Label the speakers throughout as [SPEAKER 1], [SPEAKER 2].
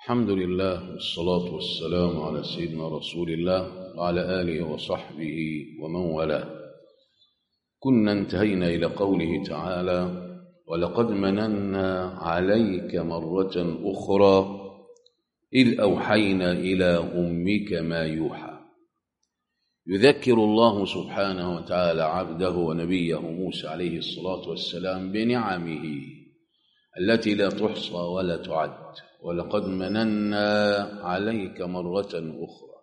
[SPEAKER 1] الحمد لله والصلاة والسلام على سيدنا رسول الله وعلى آله وصحبه ومن والاه كنا انتهينا إلى قوله تعالى ولقد مننا عليك مرة أخرى إذ أوحينا إلى أمك ما يوحى يذكر الله سبحانه وتعالى عبده ونبيه موسى عليه الصلاة والسلام بنعمه التي لا تحصى ولا تعد ولقد مننا عليك مرة أخرى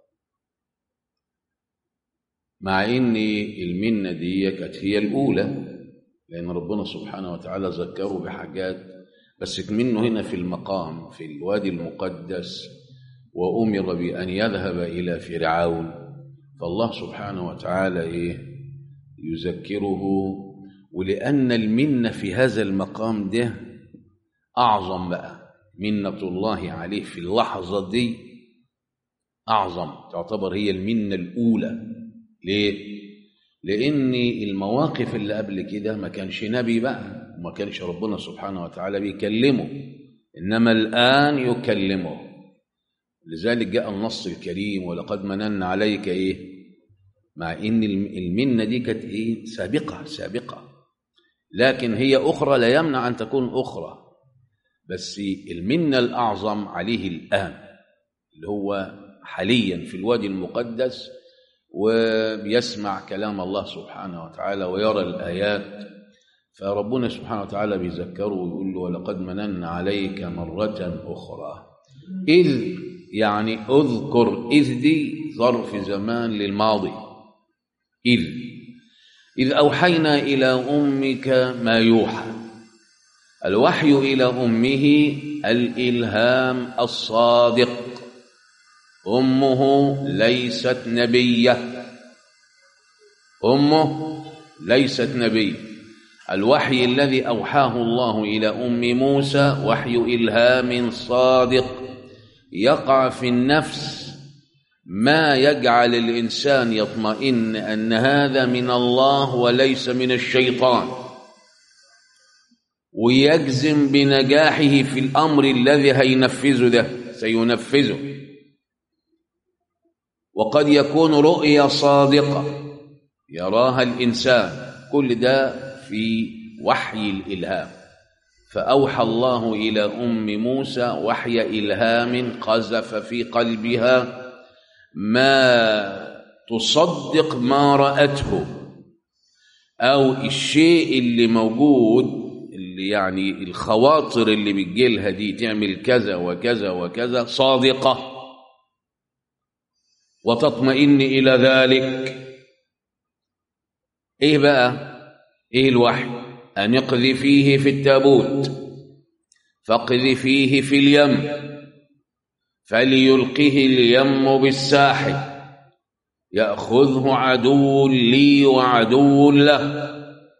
[SPEAKER 1] مع ان المنة دي كانت هي الأولى لأن ربنا سبحانه وتعالى ذكره بحاجات بس منه هنا في المقام في الوادي المقدس وأمر بأن يذهب إلى فرعون فالله سبحانه وتعالى إيه يذكره ولأن المنة في هذا المقام ده أعظم بقى منة الله عليه في اللحظة دي أعظم تعتبر هي المنة الأولى ليه؟ لأن المواقف اللي قبل كده ما كانش نبي بقى وما كانش ربنا سبحانه وتعالى بيكلمه إنما الآن يكلمه لذلك جاء النص الكريم ولقد مننا عليك إيه مع إن المنة دي كانت إيه سابقة سابقة لكن هي أخرى لا يمنع أن تكون أخرى بس المنة الأعظم عليه الآن اللي هو حاليا في الوادي المقدس وبيسمع كلام الله سبحانه وتعالى ويرى الآيات فربنا سبحانه وتعالى بيذكره ويقول له ولقد مننا عليك مرة أخرى إذ يعني أذكر إذ دي ظرف زمان للماضي إذ إذ أوحينا إلى أمك ما يوحى الوحي إلى أمه الإلهام الصادق أمه ليست نبية أمه ليست نبي الوحي الذي أوحاه الله إلى أم موسى وحي إلهام صادق يقع في النفس ما يجعل الإنسان يطمئن أن هذا من الله وليس من الشيطان ويجزم بنجاحه في الأمر الذي هينفذه ده سينفذه وقد يكون رؤيا صادقة يراها الإنسان كل ده في وحي الإلهام فأوحى الله إلى أم موسى وحي إلهام قذف في قلبها ما تصدق ما رأته أو الشيء اللي موجود اللي يعني الخواطر اللي بتجيلها دي تعمل كذا وكذا وكذا صادقة وتطمئن إلى ذلك إيه بقى إيه الوحي أن اقذفيه في التابوت فاقذفيه في اليم فليلقه اليم بالساحل يأخذه عدو لي وعدو له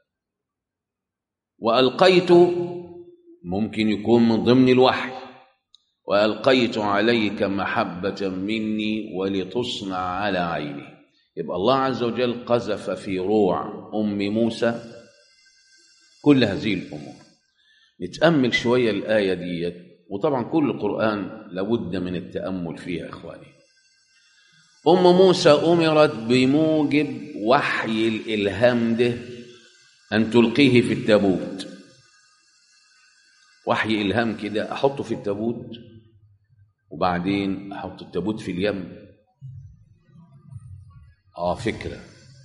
[SPEAKER 1] وألقيت ممكن يكون من ضمن الوحي وألقيت عليك محبة مني ولتصنع على عيني يبقى الله عز وجل قذف في روع أم موسى كل هذه الأمور نتأمل شوية الآية ديت وطبعا كل القرآن لابد من التأمل فيها إخواني أم موسى أمرت بموجب وحي الإلهام ده أن تلقيه في التابوت وحي إلهام كده أحطه في التابوت وبعدين أحط التابوت في اليم آه فكرة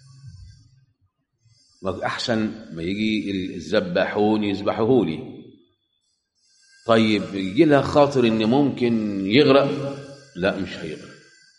[SPEAKER 1] أحسن ما يجي الذباحون يذبحوه لي طيب يجي لها خاطر إن ممكن يغرق لا مش هيغرق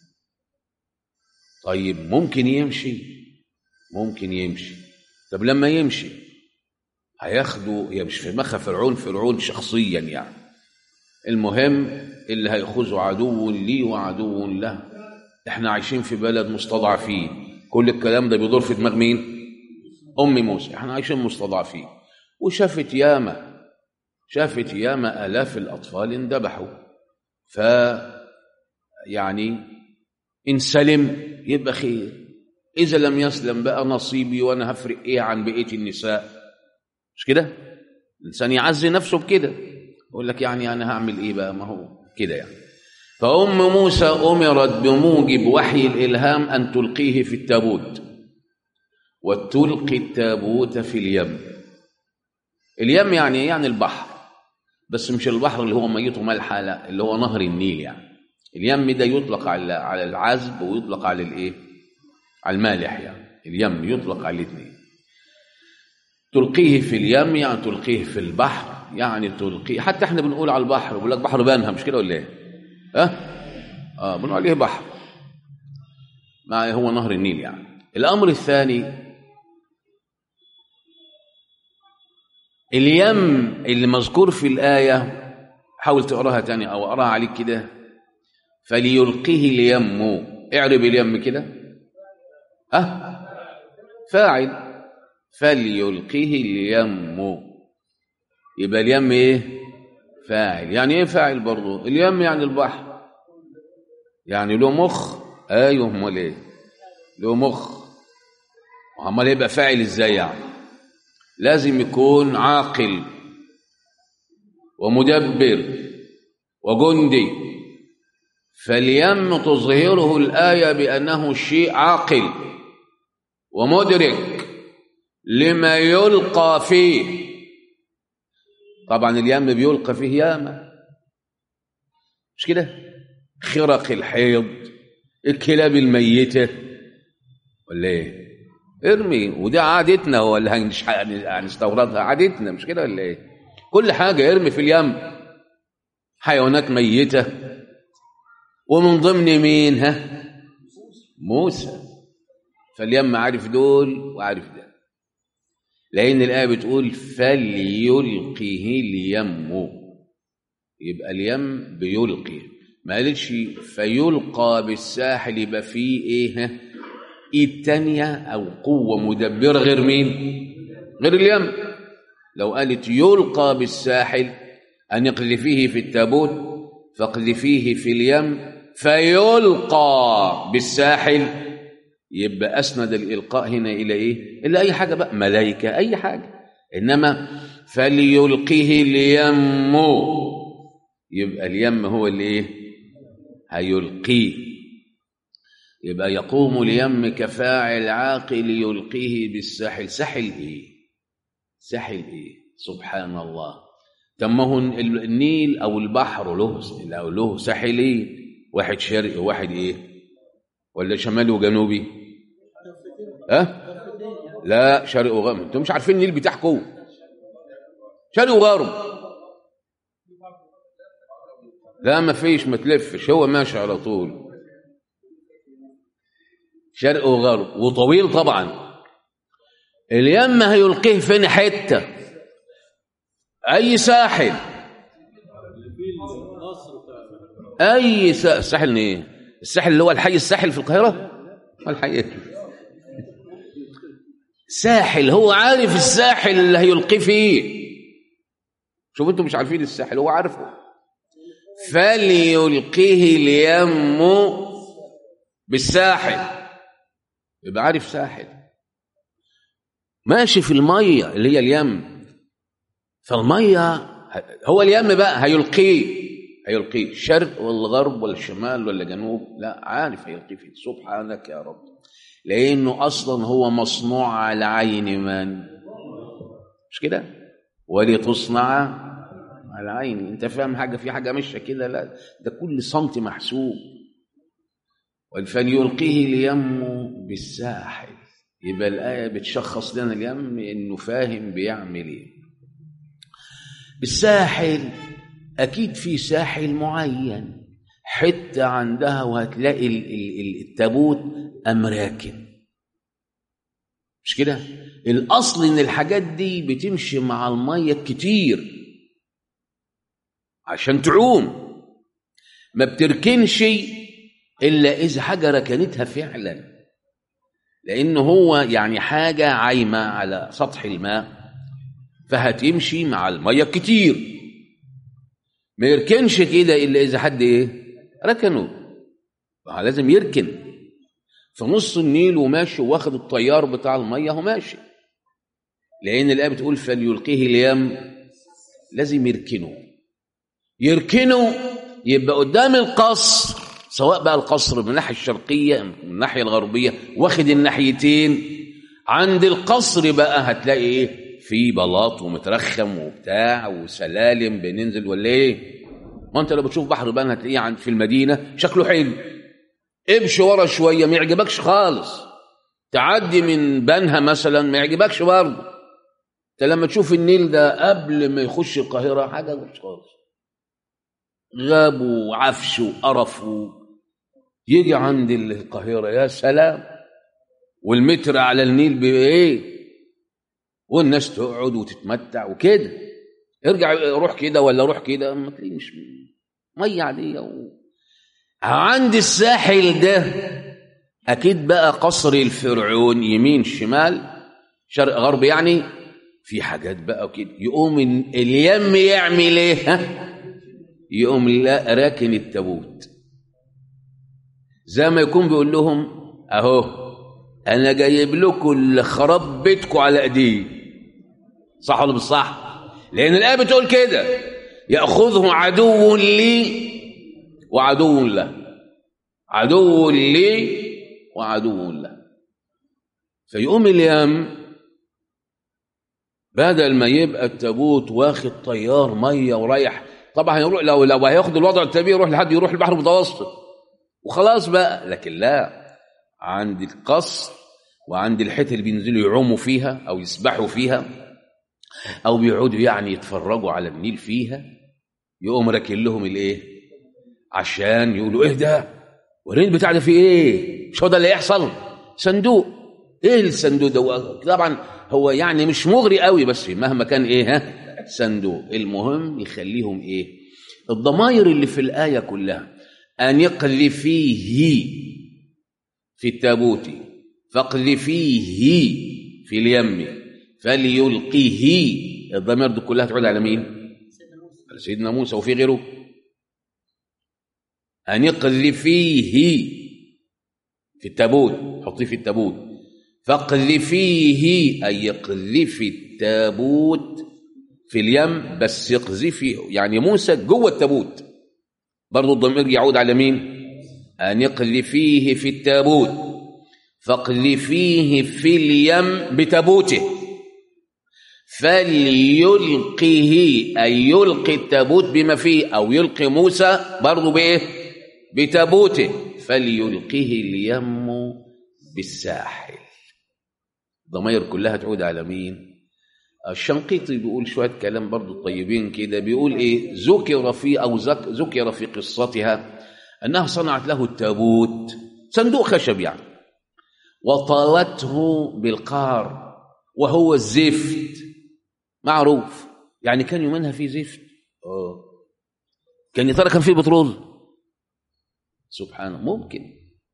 [SPEAKER 1] طيب ممكن يمشي ممكن يمشي طب لما يمشي هياخده هي مش في مخا فرعون فرعون شخصيا يعني المهم اللي هيخوزه عدو لي وعدو له احنا عايشين في بلد مستضعفين كل الكلام ده بيدور في دماغ مين ام موسى احنا عايشين مستضعفين وشافت ياما شافت ياما الاف الاطفال اندبحوا ف يعني ان سلم يبقى خير اذا لم يسلم بقى نصيبي وانا هفرق ايه عن بقيه النساء مش كده الانسان يعزي نفسه بكده يقول لك يعني انا هعمل ايه بقى ما هو كده يعني فأم موسى أمرت بموجب وحي الإلهام أن تلقيه في التابوت وتلقي التابوت في اليم اليم يعني إيه؟ يعني البحر بس مش البحر اللي هو ميته مالحة لا اللي هو نهر النيل يعني اليم ده يطلق على على العذب ويطلق على الايه على المالح يعني اليم يطلق على الاثنين تلقيه في اليم يعني تلقيه في البحر يعني تلقيه حتى احنا بنقول على البحر بيقول لك بحر بانها مش كده ولا ايه ها اه بنقول عليه بحر ما هو نهر النيل يعني الامر الثاني اليم اللي مذكور في الآية حاول تقراها تاني أو أقراها عليك كده فليلقه اليم اعرب اليم كده أه فاعل فليلقه اليم يبقى اليم ايه فاعل يعني ايه فاعل برضه اليم يعني البحر يعني له مخ ايوه امال ايه له مخ امال يبقى فاعل ازاي يعني لازم يكون عاقل ومدبر وجندي فاليم تظهره الآية بأنه شيء عاقل ومدرك لما يلقى فيه طبعا اليم بيلقى فيه ياما مش كده خرق الحيض الكلاب الميتة ولا ايه ارمي وده عادتنا ولا هنش- هنستوردها عادتنا مش كده ولا ايه كل حاجة ارمي في اليم حيوانات ميتة ومن ضمن مين ها موسى فاليم عارف دول وعارف ده لأن الآية بتقول فليلقه اليم يبقى اليم بيلقي ما قالتش فيلقى بالساحل يبقى فيه ايه ها؟ ايد تانية او قوة مدبرة غير مين غير اليم لو قالت يلقى بالساحل ان اقذفيه في التابوت فاقذفيه في اليم فيلقى بالساحل يبقى اسند الالقاء هنا الى ايه الى اي حاجه بقى ملائكه اي حاجه انما فليلقه اليم يبقى اليم هو اللي ايه هيلقيه يبقى يقوم اليم كفاعل عاقل يلقيه بالساحل ساحل ايه ساحل ايه سبحان الله طب ما هو النيل او البحر له له له ساحلين واحد شرقي وواحد ايه ولا شمالي وجنوبي ها لا شرق وغرب انتوا مش عارفين النيل بتاعكم شرق وغرب لا ما فيش ما تلفش هو ماشي على طول شرق وغرب وطويل طبعا اليم هيلقيه فين حته اي ساحل اي سا- ساحل ايه الساحل اللي هو الحي الساحل في القاهره ما الحي ساحل هو عارف الساحل اللي هيلقيه فيه شوف انتم مش عارفين الساحل هو عارفه فليلقيه اليم بالساحل يبقى عارف ساحل ماشي في الميه اللي هي اليم فالميه هو اليم بقى هيلقيه هيلقيه الشرق ولا الغرب ولا الشمال ولا الجنوب لا عارف هيلقيه فين سبحانك يا رب لانه اصلا هو مصنوع على عين من مش كده ولتصنع على عيني انت فاهم حاجه في حاجه ماشيه كده لا ده كل سنتي محسوب فليلقيه اليم بالساحل يبقى الآية بتشخص لنا اليم إنه فاهم بيعمل إيه الساحل أكيد في ساحل معين حتة عندها وهتلاقي ال- ال- ال- التابوت أمراكن مش كده الأصل إن الحاجات دي بتمشي مع المية كتير عشان تعوم ما بتركنش إلا إذا حاجة ركنتها فعلا لأنه هو يعني حاجة عايمة على سطح الماء فهتمشي مع المية كتير ما يركنش كده إلا إذا حد إيه ركنه فهو لازم يركن في نص النيل وماشي واخد الطيار بتاع المية وماشي لأن الآية بتقول فليلقيه اليم لازم يركنه يركنه يبقى قدام القصر سواء بقى القصر من الناحيه الشرقيه من الناحيه الغربيه واخد الناحيتين عند القصر بقى هتلاقي ايه في بلاط ومترخم وبتاع وسلالم بننزل ولا ايه ما انت لو بتشوف بحر بقى هتلاقيه عند في المدينه شكله حلو امشي ورا شويه ما يعجبكش خالص تعدي من بنها مثلا ما يعجبكش برضه انت لما تشوف النيل ده قبل ما يخش القاهره حاجه مش خالص غاب وعفش وقرف و... يجي عند القاهره يا سلام والمتر على النيل بايه والناس تقعد وتتمتع وكده ارجع روح كده ولا روح كده ما تلاقيه مش ميه عاديه و... عند الساحل ده اكيد بقى قصر الفرعون يمين شمال شرق غرب يعني في حاجات بقى كده يقوم اليم يعمل ايه ها يقوم لا راكن التابوت زي ما يكون بيقول لهم اهو انا جايب لكم اللي خراب بيتكم على ايديه صح ولا مش صح لان الايه بتقول كده ياخذه عدو لي وعدو له عدو لي وعدو له فيقوم اليم بدل ما يبقى التابوت واخد طيار ميه ورايح طبعا هيروح لو لو هياخد الوضع الطبيعي يروح لحد يروح البحر المتوسط وخلاص بقى لكن لا عند القصر وعند الحته اللي بينزلوا يعوموا فيها او يسبحوا فيها او بيقعدوا يعني يتفرجوا على النيل فيها يقوم راكن لهم الايه عشان يقولوا ايه ده ورين بتاع ده في ايه مش هو ده اللي يحصل صندوق ايه الصندوق ده طبعا هو يعني مش مغري قوي بس مهما كان ايه ها صندوق المهم يخليهم ايه الضماير اللي في الايه كلها ان يقذفيه في التابوت فاقذفيه في اليم فليلقيه الضمائر دي كلها تعود على مين على سيدنا موسى وفي غيره أن يقذفيه في التابوت حطيه في التابوت فاقذفيه أي يقذفي التابوت في اليم بس يقذفي يعني موسى جوه التابوت برضه الضمير يعود على مين أن يقذفيه في التابوت فاقذفيه في اليم بتابوته فليلقه أي يلقي التابوت بما فيه أو يلقي موسى برضه بإيه بتابوته فليلقه اليم بالساحل ضمير كلها تعود على مين الشنقيطي بيقول شوية كلام برضو طيبين كده بيقول ايه ذكر في او ذكر في قصتها انها صنعت له التابوت صندوق خشب يعني وطالته بالقار وهو الزفت معروف يعني كان يومينها في زفت اه كان يا ترى كان فيه بترول سبحانه ممكن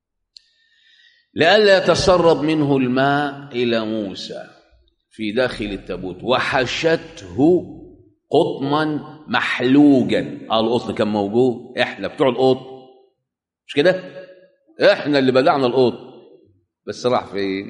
[SPEAKER 1] لئلا يتسرب منه الماء الى موسى في داخل التابوت وحشته قطما محلوجا اه القطن كان موجود احنا بتوع القط مش كده احنا اللي بدعنا القط بس راح فين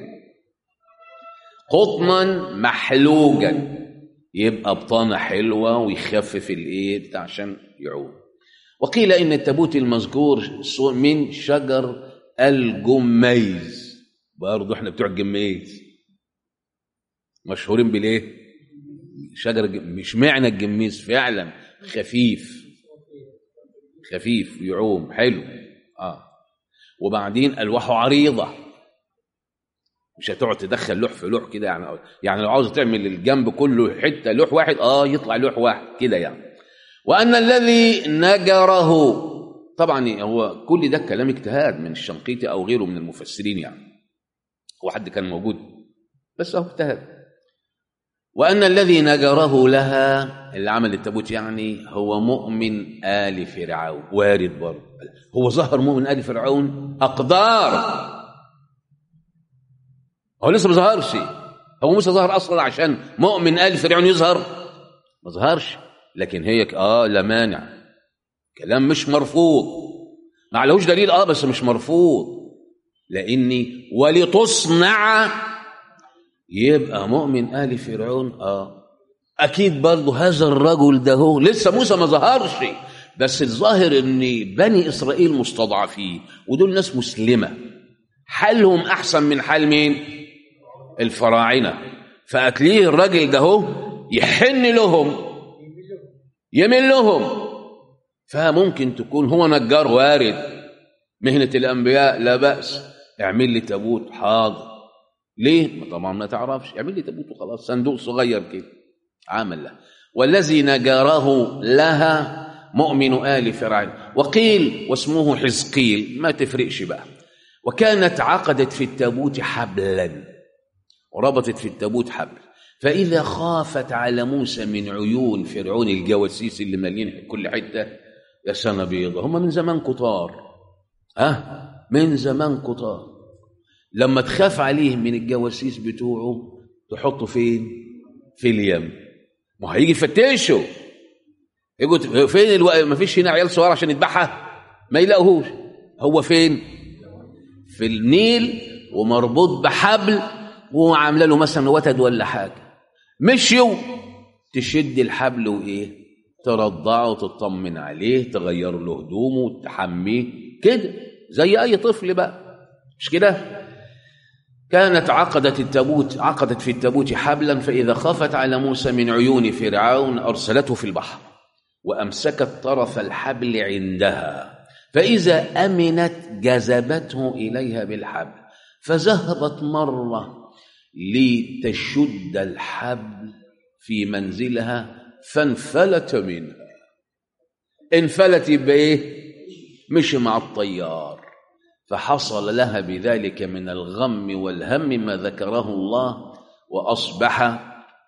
[SPEAKER 1] قطما محلوجا يبقى بطانه حلوه ويخفف الايه بتاع عشان يعوم وقيل ان التابوت المذكور من شجر الجميز برضه احنا بتوع الجميز مشهورين بالايه شجر مش معنى الجميز فعلا خفيف خفيف يعوم حلو اه وبعدين الواحه عريضه مش هتقعد تدخل لوح في لوح كده يعني يعني لو عاوز تعمل الجنب كله حته لوح واحد اه يطلع لوح واحد كده يعني وان الذي نجره طبعا هو كل ده كلام اجتهاد من الشنقيطي او غيره من المفسرين يعني هو حد كان موجود بس هو اجتهد وأن الذي نجره لها اللي عمل التابوت يعني هو مؤمن آل فرعون وارد برضه هو ظهر مؤمن آل فرعون أقدار هو لسه ما ظهرش هو موسى ظهر أصلا عشان مؤمن آل فرعون يظهر ما ظهرش لكن هي آه لا مانع كلام مش مرفوض ما عليهوش دليل آه بس مش مرفوض لأني ولتصنع يبقى مؤمن آل فرعون آه أكيد برضه هذا الرجل ده هو لسه موسى ما ظهرش بس الظاهر ان بني اسرائيل مستضعفين ودول ناس مسلمه حالهم احسن من حال مين الفراعنه فاتليه الراجل ده هو يحن لهم يمل لهم فممكن تكون هو نجار وارد مهنه الانبياء لا باس اعمل لي تابوت حاضر ليه ما طبعا ما تعرفش اعمل لي تابوت وخلاص صندوق صغير كده عمل له والذي نجره لها مؤمن آل فرعون وقيل واسمه حزقيل ما تفرقش بقى وكانت عقدت في التابوت حبلا وربطت في التابوت حبل فإذا خافت على موسى من عيون فرعون الجواسيس اللي مالين كل حتة يا سنة بيضة هم من زمان كتار ها من زمان كتار لما تخاف عليه من الجواسيس بتوعه تحطه فين في اليم ما هيجي يفتشوا يقول فين الو... ما فيش هنا عيال صغار عشان يذبحها ما يلاقوهوش هو فين في النيل ومربوط بحبل وعامله له مثلا وتد ولا حاجه مشيوا تشد الحبل وايه ترضعه وتطمن عليه تغير له هدومه تحميه كده زي اي طفل بقى مش كده كانت عقدت التابوت عقدت في التابوت حبلا فإذا خافت على موسى من عيون فرعون أرسلته في البحر وأمسكت طرف الحبل عندها فإذا أمنت جذبته إليها بالحبل فذهبت مرة لتشد الحبل في منزلها فانفلت منها انفلت بإيه؟ مش مع الطيار فحصل لها بذلك من الغم والهم ما ذكره الله واصبح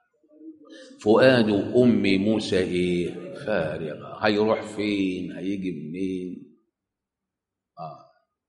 [SPEAKER 1] فؤاد ام موسى ايه فارغه هيروح فين هيجي منين آه.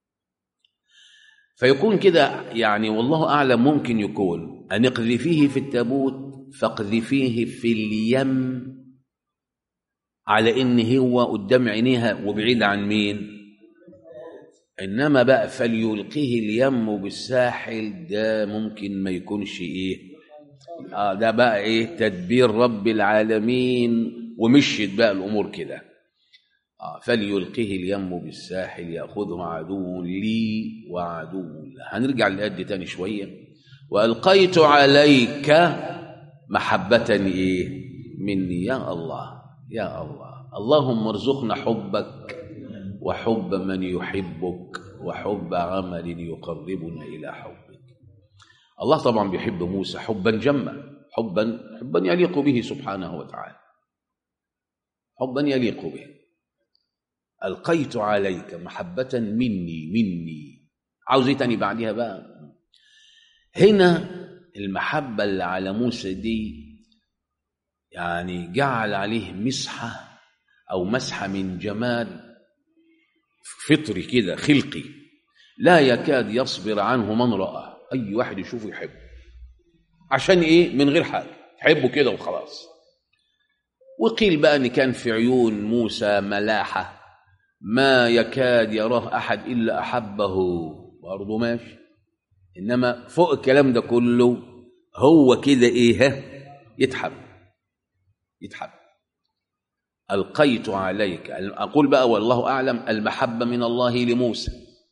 [SPEAKER 1] فيكون كده يعني والله اعلم ممكن يكون ان اقذفيه في التابوت فاقذفيه في اليم على ان هو قدام عينيها وبعيد عن مين انما بقى فليلقيه اليم بالساحل ده ممكن ما يكونش ايه اه ده بقى ايه تدبير رب العالمين ومشيت بقى الامور كده آه فليلقيه اليم بالساحل ياخذه عدو لي وعدو له هنرجع للآية دي تاني شويه والقيت عليك محبه ايه مني يا الله يا الله اللهم ارزقنا حبك وحب من يحبك وحب عمل يقربنا الى حبك الله طبعا بيحب موسى حبا جما حبا حبا يليق به سبحانه وتعالى حبا يليق به القيت عليك محبه مني مني عاوز ايه تاني بعديها بقى هنا المحبه اللي على موسى دي يعني جعل عليه مسحه او مسحه من جمال فطري كده خلقي لا يكاد يصبر عنه من رآه أي واحد يشوفه يحبه عشان إيه من غير حاجة يحبه كده وخلاص وقيل بقى أن كان في عيون موسى ملاحة ما يكاد يراه أحد إلا أحبه برضه ماشي إنما فوق الكلام ده كله هو كده إيه يتحب يتحب ألقيت عليك أقول بقى والله أعلم المحبة من الله لموسى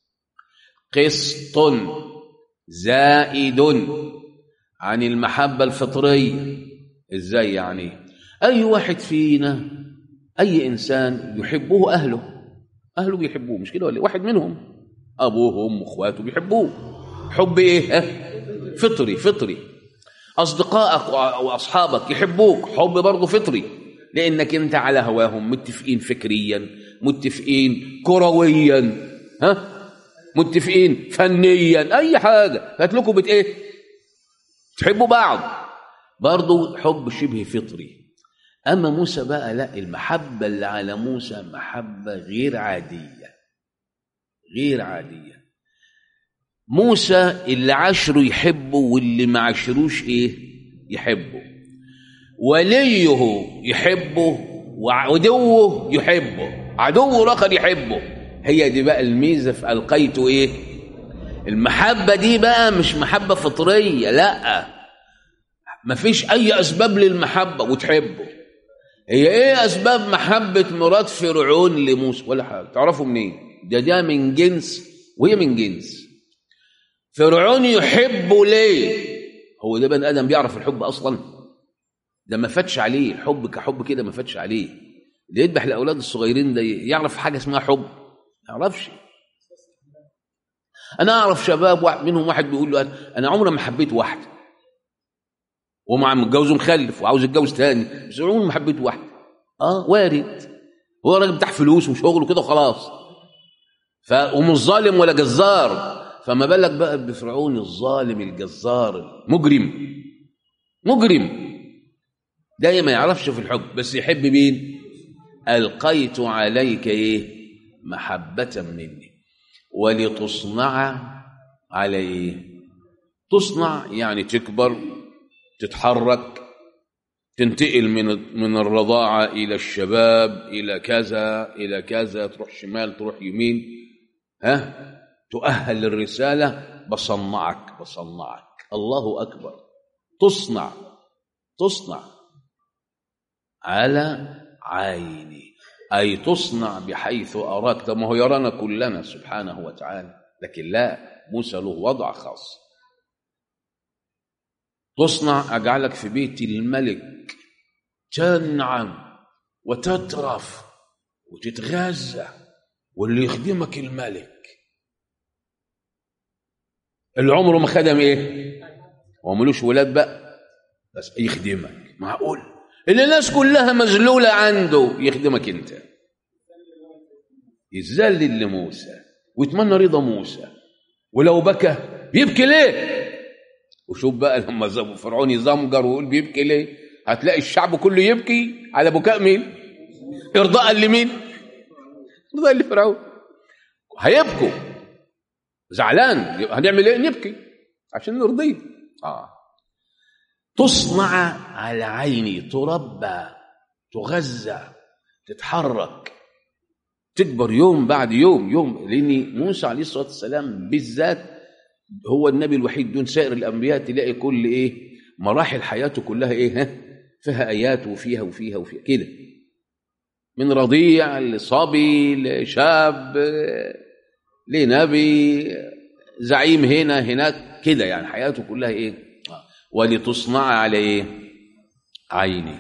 [SPEAKER 1] قسط زائد عن المحبة الفطرية إزاي يعني أي واحد فينا أي إنسان يحبه أهله أهله بيحبوه مش كده ولا واحد منهم أبوه وأمه وأخواته بيحبوه حب إيه فطري فطري أصدقائك وأصحابك يحبوك حب برضه فطري لانك انت على هواهم متفقين فكريا متفقين كرويا ها متفقين فنيا اي حاجه هتلاقوا بت ايه تحبوا بعض برضه حب شبه فطري اما موسى بقى لا المحبه اللي على موسى محبه غير عاديه غير عاديه موسى اللي عاشره يحبه واللي ما عاشروش ايه يحبه وليه يحبه وعدوه يحبه عدوه الاخر يحبه هي دي بقى الميزه في القيت ايه المحبه دي بقى مش محبه فطريه لا مفيش اي اسباب للمحبه وتحبه هي ايه اسباب محبه مرات فرعون لموسى ولا حاجه تعرفوا منين ده ده من جنس وهي من جنس فرعون يحبه ليه هو ده بني ادم بيعرف الحب اصلا ده ما فاتش عليه الحب كحب كده ما فاتش عليه اللي يذبح الاولاد الصغيرين ده يعرف حاجه اسمها حب ما يعرفش انا اعرف شباب واحد منهم واحد بيقول له انا عمري ما حبيت واحده ومع متجوز ومخلف وعاوز يتجوز تاني بس عمري ما حبيت واحده اه وارد هو راجل بتاع فلوس وشغل وكده خلاص ف ومش ظالم ولا جزار فما بالك بقى بفرعون الظالم الجزار المجرم مجرم ده ما يعرفش في الحب بس يحب مين القيت عليك ايه محبه مني ولتصنع على ايه تصنع يعني تكبر تتحرك تنتقل من من الرضاعه الى الشباب الى كذا الى كذا تروح شمال تروح يمين ها تؤهل للرساله بصنعك بصنعك الله اكبر تصنع تصنع على عيني أي تصنع بحيث أراك طب ما هو يرانا كلنا سبحانه وتعالى لكن لا موسى له وضع خاص تصنع أجعلك في بيت الملك تنعم وتترف وتتغذى واللي يخدمك الملك اللي عمره ما خدم ايه هو ملوش ولاد بقى بس يخدمك معقول اللي الناس كلها مذلولة عنده يخدمك انت يذلل لموسى ويتمنى رضا موسى ولو بكى بيبكي ليه وشوف بقى لما زم- فرعون يزمجر ويقول بيبكي ليه هتلاقي الشعب كله يبكي على بكاء مين ارضاء لمين ارضاء لفرعون هيبكوا زعلان يبقى هنعمل ايه نبكي عشان نرضيه اه تصنع على عيني تربى تغذى تتحرك تكبر يوم بعد يوم يوم لان موسى عليه الصلاه والسلام بالذات هو النبي الوحيد دون سائر الانبياء تلاقي كل ايه مراحل حياته كلها ايه ها فيها ايات وفيها وفيها وفيها كده من رضيع لصبي لشاب لنبي زعيم هنا هناك كده يعني حياته كلها ايه ولتصنع على ايه عيني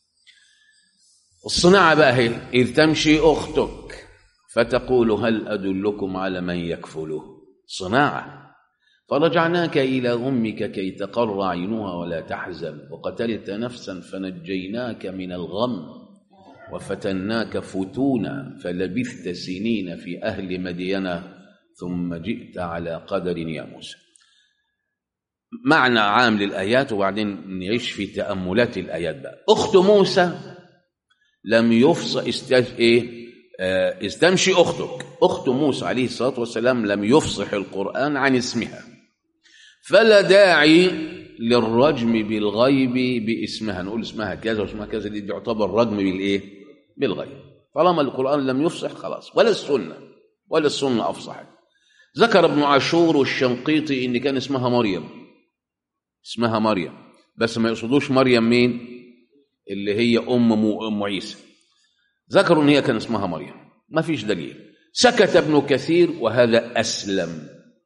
[SPEAKER 1] الصناعة بقى هي إذ تمشي أختك فتقول هل أدلكم على من يكفله صناعة فرجعناك إلى أمك كي تقر عينها ولا تحزن وقتلت نفسا فنجيناك من الغم وفتناك فتونا فلبثت سنين في أهل مدينة ثم جئت على قدر يا موسى معنى عام للآيات وبعدين نعيش في تأملات الآيات بقى أخت موسى لم يفصح استج... إيه؟ آه، استمشي أختك أخت موسى عليه الصلاة والسلام لم يفصح القرآن عن اسمها فلا داعي للرجم بالغيب باسمها نقول اسمها كذا واسمها كذا دي تعتبر رجم بالايه بالغيب طالما القرآن لم يفصح خلاص ولا السنة ولا السنة أفصحت ذكر ابن عاشور والشنقيطي إن كان اسمها مريم اسمها مريم بس ما يقصدوش مريم مين اللي هي أم مو أم عيسى ذكروا إن هي كان اسمها مريم ما فيش دليل سكت ابن كثير وهذا أسلم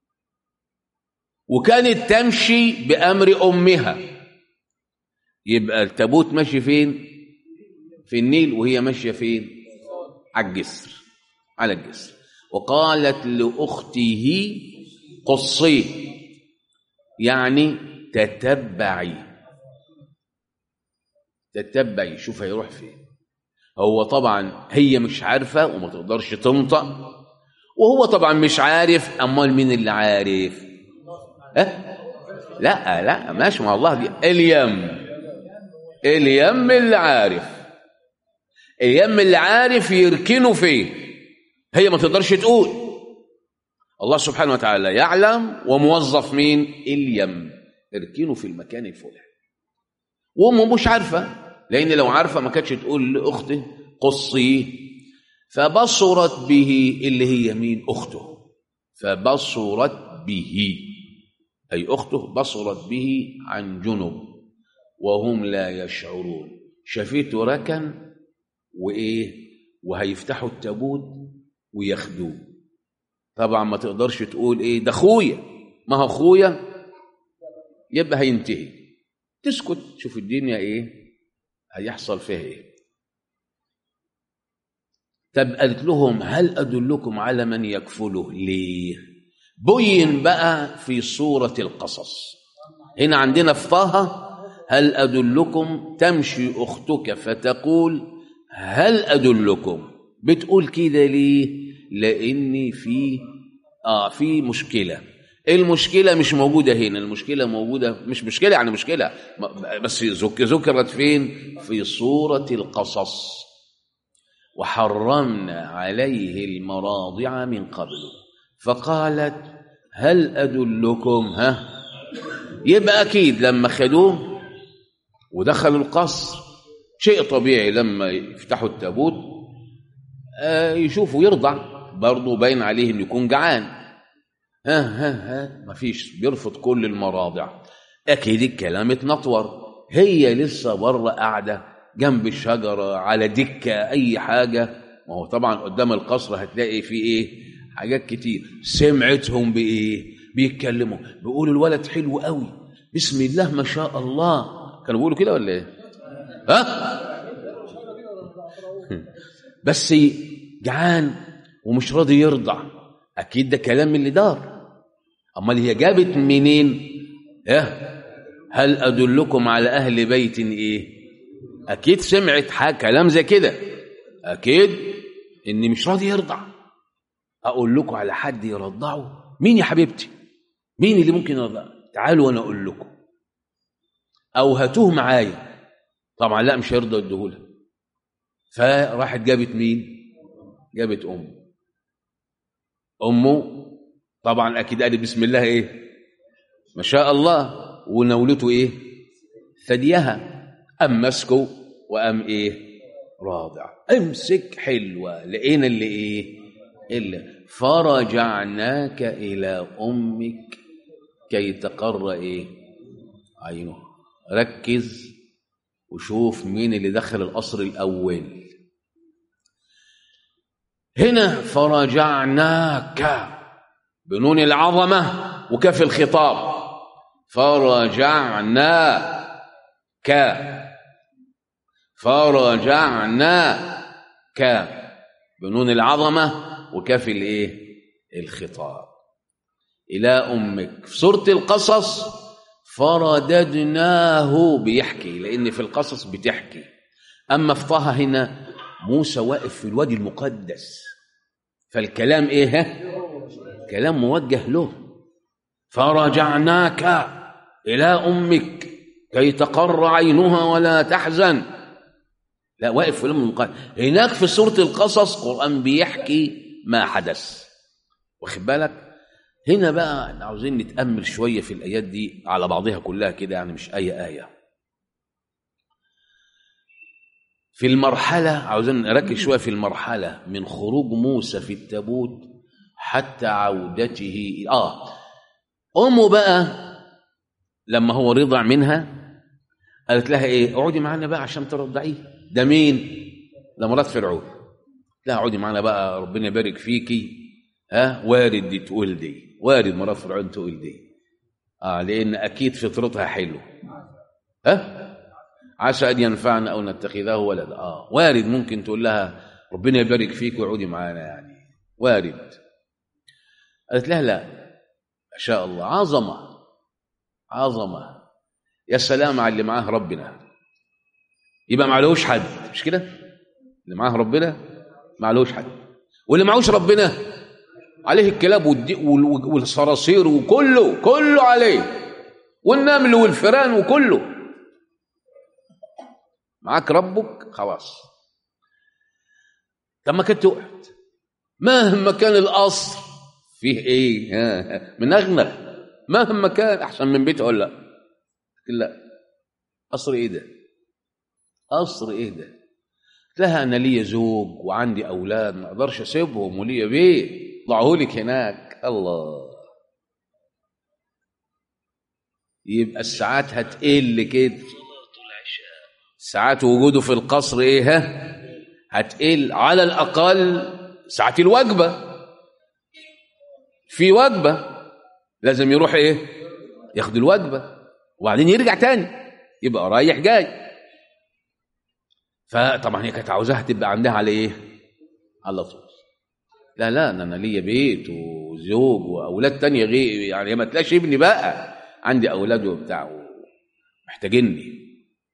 [SPEAKER 1] وكانت تمشي بأمر أمها يبقى التابوت ماشي فين في النيل وهي ماشية فين على الجسر على الجسر وقالت لأخته قصيه يعني تتبعي تتبعي شوف هيروح فين هو طبعا هي مش عارفة وما تقدرش تنطق وهو طبعا مش عارف أمال مين اللي عارف أه؟ لا لا ماشي مع الله دي اليم اليم اللي عارف اليم اللي عارف يركنه فين هي ما تقدرش تقول الله سبحانه وتعالى يعلم وموظف مين اليم اركنه في المكان الفلاني وامه مش عارفه لان لو عارفه ما كانتش تقول لاخته قصيه فبصرت به اللي هي مين اخته فبصرت به اي اخته بصرت به عن جنب وهم لا يشعرون شافته ركن وايه وهيفتحوا التابوت وياخدوه طبعا ما تقدرش تقول ايه ده اخويا ما هو اخويا يبقى هينتهي تسكت شوف الدنيا ايه هيحصل فيها ايه طب قالت لهم هل ادلكم على من يكفله ليه بين بقى في سوره القصص هنا عندنا في طه هل ادلكم تمشي اختك فتقول هل ادلكم بتقول كده ليه لاني في اه في مشكله المشكله مش موجوده هنا المشكله موجوده مش مشكله يعني مشكله بس ذك- ذكرت فين في سوره القصص وحرمنا عليه المراضع من قبل فقالت هل ادلكم ها يبقى اكيد لما خدوه ودخلوا القصر شيء طبيعي لما يفتحوا التابوت آه، يشوفوا يرضع برضه باين عليه انه يكون جعان ها ها ها مفيش بيرفض كل المراضع اكيد الكلام اتنطور هي لسه بره قاعده جنب الشجره على دكه اي حاجه ما هو طبعا قدام القصر هتلاقي في ايه حاجات كتير سمعتهم بايه بيتكلموا بيقولوا الولد حلو قوي بسم الله ما شاء الله كانوا بيقولوا كده ولا ايه ها بس جعان ومش راضي يرضع اكيد ده كلام من اللي دار امال هي جابت منين اه هل ادلكم على اهل بيت ايه اكيد سمعت حاجه كلام زي كده اكيد اني مش راضي يرضع اقول لكم على حد يرضعه مين يا حبيبتي مين اللي ممكن يرضع تعالوا وانا اقول لكم او هاتوه معايا طبعا لا مش هيرضى يديهولها فراحت جابت مين جابت امه امه طبعا اكيد قال بسم الله ايه ما شاء الله ونولته ايه ثديها ام مسكه وام ايه راضع امسك حلوه لقينا اللي ايه الا فرجعناك الى امك كي تقر ايه عينه ركز وشوف مين اللي دخل القصر الاول هنا فرجعناك بنون العظمه وكاف الخطاب فرجعناك فرجعناك بنون العظمه وكاف الايه الخطاب الى امك في سوره القصص فرددناه بيحكي لان في القصص بتحكي اما في طه هنا موسى واقف في الوادي المقدس فالكلام ايه ها؟ كلام موجه له فرجعناك الى امك كي تقر عينها ولا تحزن لا واقف في المقدس هناك في سوره القصص قران بيحكي ما حدث واخد بالك هنا بقى احنا عاوزين نتامل شويه في الايات دي على بعضها كلها كده يعني مش اي ايه في المرحله عاوزين نركز شويه في المرحله من خروج موسى في التابوت حتى عودته اه امه بقى لما هو رضع منها قالت لها ايه اقعدي معانا بقى عشان ترضعيه ده مين ده مرات فرعون لا اقعدي معانا بقى ربنا يبارك فيكي ها وارد دي تقول دي وارد مرات فرعون تقول دي اه لان اكيد فطرتها حلو ها عسى ان ينفعنا او نتخذه ولدا اه وارد ممكن تقول لها ربنا يبارك فيك واقعدي معانا يعني وارد قالت لها لا ما شاء الله عظمه عظمه يا سلام على اللي معاه ربنا يبقى معلوش حد مش كده اللي معاه ربنا معلوش حد واللي معهوش ربنا عليه الكلاب والدي- وال- والصراصير وكله كله عليه والنمل والفئران وكله معاك ربك خلاص طب ما كنت تقعد مهما كان القصر فيه ايه ها، منغنغ مهما كان احسن من بيته ولا لا لا قصر ايه ده قصر ايه ده لها انا ليا زوج وعندي اولاد ما اقدرش اسيبهم وليا بيت ضعوا لك هناك الله يبقى الساعات هتقل كده ساعات وجوده في القصر ايه ها هتقل على الاقل ساعة الوجبة في وجبة لازم يروح ايه ياخد الوجبة وبعدين يرجع تاني يبقى رايح جاي فطبعا هي كانت عاوزاها تبقى عندها على ايه على طول لا لا انا ليا بيت وزوج واولاد تانية غير يعني ما تلاقيش ابني بقى عندي اولاد وبتاع محتاجيني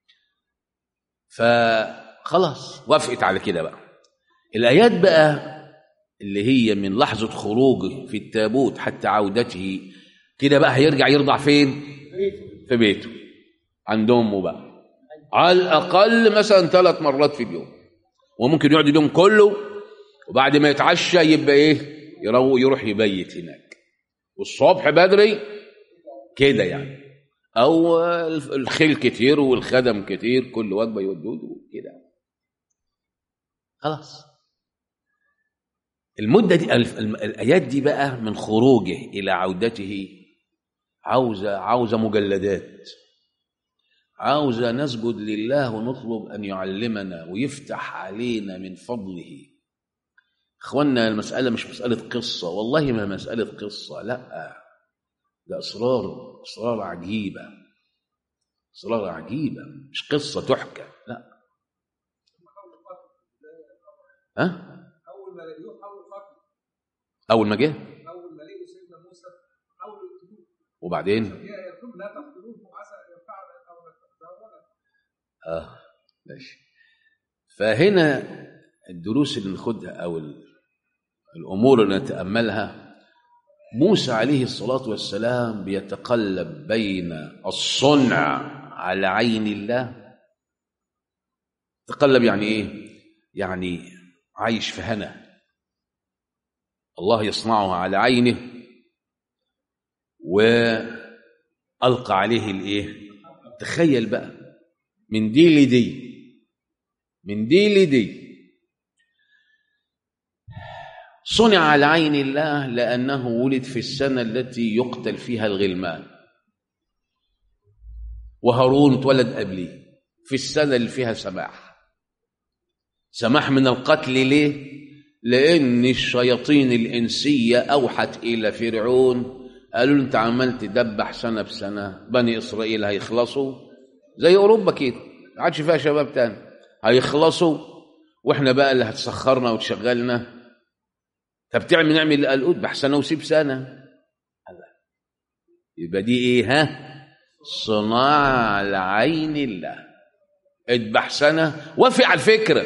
[SPEAKER 1] فخلاص وافقت على كده بقى الايات بقى اللي هي من لحظه خروجه في التابوت حتى عودته كده بقى هيرجع يرضع فين في بيته عند امه بقى على الاقل مثلا ثلاث مرات في اليوم وممكن يقعد اليوم كله وبعد ما يتعشى يبقى ايه يروح يروح يبيت هناك والصبح بدري كده يعني او الخيل كتير والخدم كتير كل وجبه يودوه كده خلاص المده دي الايات دي بقى من خروجه الى عودته عاوزه عاوزه مجلدات عاوزه نسجد لله ونطلب ان يعلمنا ويفتح علينا من فضله اخوانا المساله مش مساله قصه والله ما مساله قصه لا ده اسرار اسرار عجيبه اسرار عجيبه مش قصه تحكى لا ها
[SPEAKER 2] اول ما لقيوه حاولوا قتله
[SPEAKER 1] اول ما جه
[SPEAKER 2] اول ما لقيوا سيدنا موسى حاولوا يقتلوه
[SPEAKER 1] وبعدين
[SPEAKER 2] يقول لا تقتلوه عسى ان ينفعنا او نتقبله
[SPEAKER 1] اه ماشي فهنا الدروس اللي ناخدها او ال- الامور اللي نتاملها موسى عليه الصلاه والسلام بيتقلب بين الصنع على عين الله تقلب يعني ايه يعني عايش في هنا الله يصنعه على عينه والقى عليه الايه تخيل بقى من دي لدي من دي لدي صنع على عين الله لأنه ولد في السنة التي يقتل فيها الغلمان وهارون اتولد قبليه في السنة اللي فيها سماح سماح من القتل ليه؟ لأن الشياطين الإنسية أوحت إلى فرعون قالوا له أنت عمال تدبح سنة بسنة بني إسرائيل هيخلصوا زي أوروبا كده ما عادش فيها شباب تاني هيخلصوا وإحنا بقى اللي هتسخرنا وتشغلنا طب تعمل نعمل قال اذبح سنه وسيب سنه يبقى دي ايه ها صناعه على عين الله اذبح سنه وافق على الفكره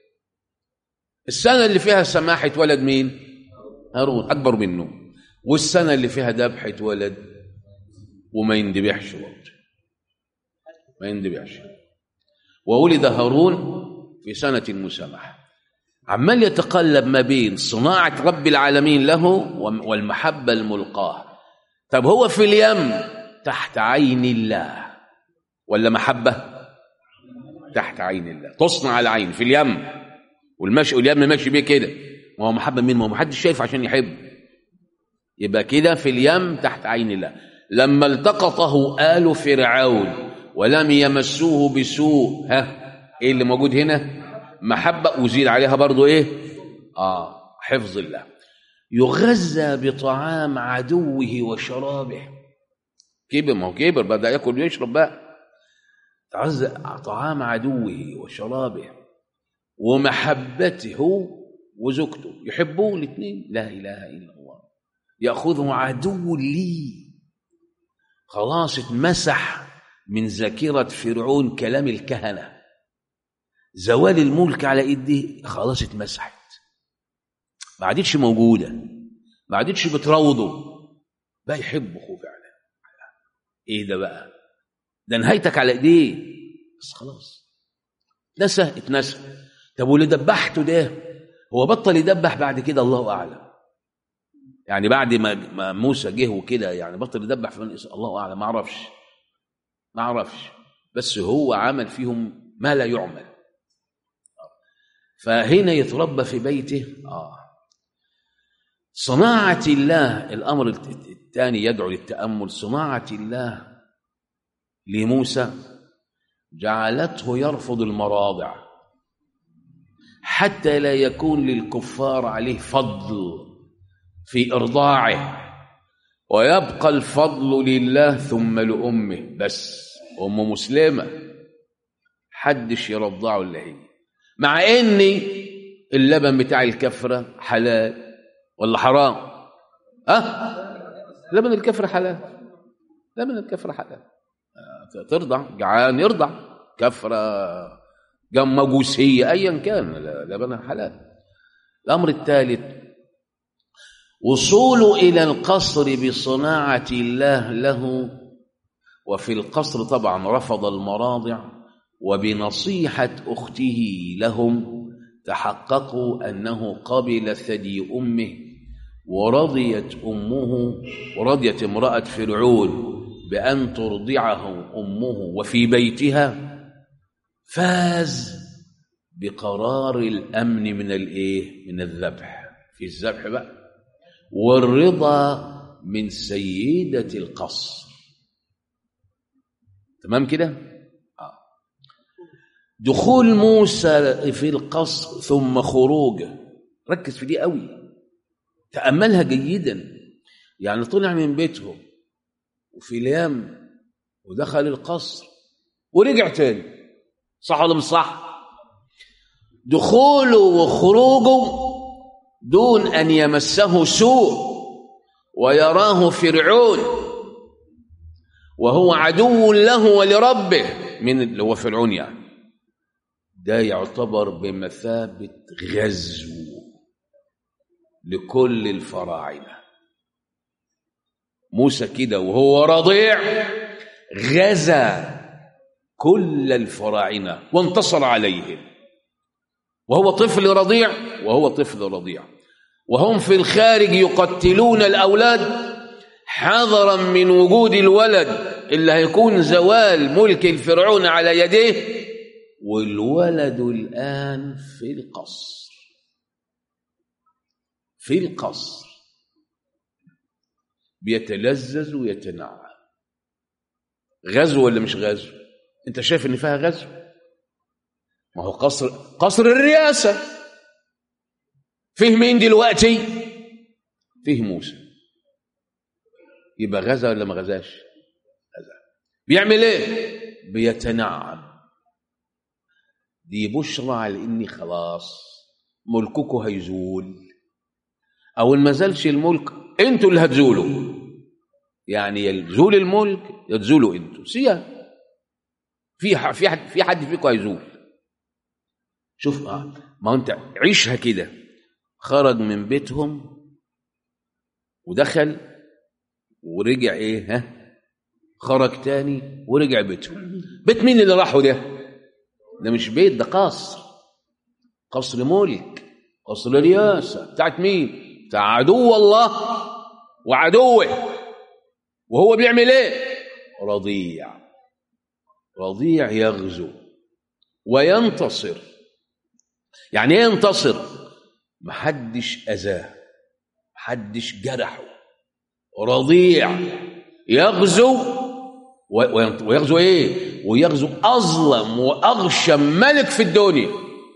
[SPEAKER 1] السنه اللي فيها سماح اتولد مين هارون اكبر منه والسنه اللي فيها ذبح اتولد وما يندبحش برضه ما يندبحش وولد هارون في سنه المسامحه عمال يتقلب ما بين صناعة رب العالمين له والمحبة الملقاة طب هو في اليم تحت عين الله ولا محبة تحت عين الله تصنع على عين في اليم والمشي واليم ماشي بيه كده ما هو محبة مين ما هو محدش شايف عشان يحب يبقى كده في اليم تحت عين الله لما التقطه آل فرعون ولم يمسوه بسوء ها ايه اللي موجود هنا محبة وزيد عليها برضو ايه اه حفظ الله يغذى بطعام عدوه وشرابه كبر ما هو كبر بدأ ياكل ويشرب بقى تعزى طعام عدوه وشرابه ومحبته وزوجته يحبوه الاثنين لا اله الا الله ياخذه عدو لي خلاص اتمسح من ذاكره فرعون كلام الكهنه زوال الملك على ايديه خلاص اتمسحت ما عادتش موجوده ما عادتش بتروضه بقى يحب اخوه فعلا ايه ده بقى ده نهايتك على ايديه بس خلاص اتنسى اتنسى طب واللي دبحته ده هو بطل يدبح بعد كده الله اعلم يعني بعد ما ما موسى جه وكده يعني بطل يدبح في بني اسرائيل الله اعلم ما اعرفش ما اعرفش بس هو عمل فيهم ما لا يعمل فهنا يتربى في بيته آه صناعة الله الأمر الثاني يدعو للتأمل صناعة الله لموسى جعلته يرفض المراضع حتى لا يكون للكفار عليه فضل في إرضاعه ويبقى الفضل لله ثم لأمه بس أم مسلمة حدش يرضعه إلا هي مع إن اللبن بتاع الكفرة حلال ولا حرام أه لبن الكفرة حلال لبن الكفرة حلال آه، ترضع جعان يرضع كفرة جم مجوسية أيا كان لبنها حلال الأمر الثالث وصول إلى القصر بصناعة الله له وفي القصر طبعا رفض المراضع وبنصيحة أخته لهم تحققوا أنه قبل ثدي أمه ورضيت أمه ورضيت امرأة فرعون بأن ترضعه أمه وفي بيتها فاز بقرار الأمن من الإيه؟ من الذبح في الذبح بقى والرضا من سيدة القصر تمام كده آه. دخول موسى في القصر ثم خروجه ركز في دي قوي تأملها جيدا يعني طلع من بيته وفي اليم ودخل القصر ورجع تاني صح ولا مش صح دخوله وخروجه دون أن يمسه سوء ويراه فرعون وهو عدو له ولربه من اللي هو فرعون يعني ده يعتبر بمثابة غزو لكل الفراعنة موسى كده وهو رضيع غزا كل الفراعنة وانتصر عليهم وهو طفل رضيع وهو طفل رضيع وهم في الخارج يقتلون الأولاد حذرا من وجود الولد اللي هيكون زوال ملك الفرعون على يديه والولد الآن في القصر في القصر بيتلذذ ويتنعم غزو ولا مش غزو انت شايف ان فيها غزو ما هو قصر قصر الرئاسة فيه مين دلوقتي فيه موسى يبقى غزا ولا ما غزاش غزا بيعمل ايه بيتنعم دي بشرى على اني خلاص ملككم هيزول او ما زالش الملك انتوا اللي هتزولوا يعني يزول الملك يتزولوا انتوا سيا في ح- في حد في حد فيكم هيزول شوف آه، ما هو انت عيشها كده خرج من بيتهم ودخل ورجع ايه ها خرج تاني ورجع بيتهم بيت مين اللي راحوا ده ده مش بيت ده قصر قصر ملك قصر رياسة بتاعت مين بتاع عدو الله وعدوه وهو بيعمل ايه رضيع رضيع يغزو وينتصر يعني ايه ينتصر محدش اذاه محدش جرحه رضيع يغزو و- وينت- ويغزو ايه ويغزو اظلم واغشم ملك في الدنيا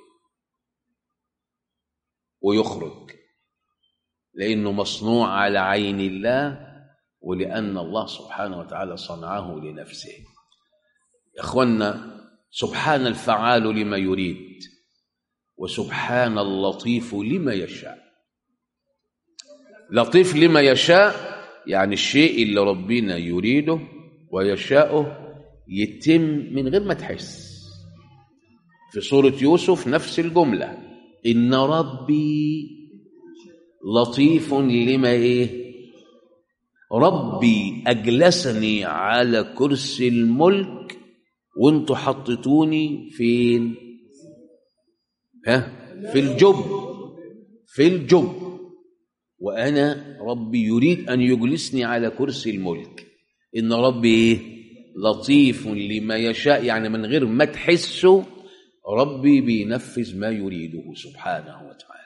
[SPEAKER 1] ويخرج لانه مصنوع على عين الله ولان الله سبحانه وتعالى صنعه لنفسه يا اخوانا سبحان الفعال لما يريد وسبحان اللطيف لما يشاء لطيف لما يشاء يعني الشيء اللي ربنا يريده ويشاءه يتم من غير ما تحس في سورة يوسف نفس الجملة إن ربي لطيف لما إيه ربي أجلسني على كرسي الملك وانتوا حطيتوني فين ها في الجب في الجب وأنا ربي يريد أن يجلسني على كرسي الملك إن ربي إيه؟ لطيف لما يشاء يعني من غير ما تحسه ربي بينفذ ما يريده سبحانه وتعالى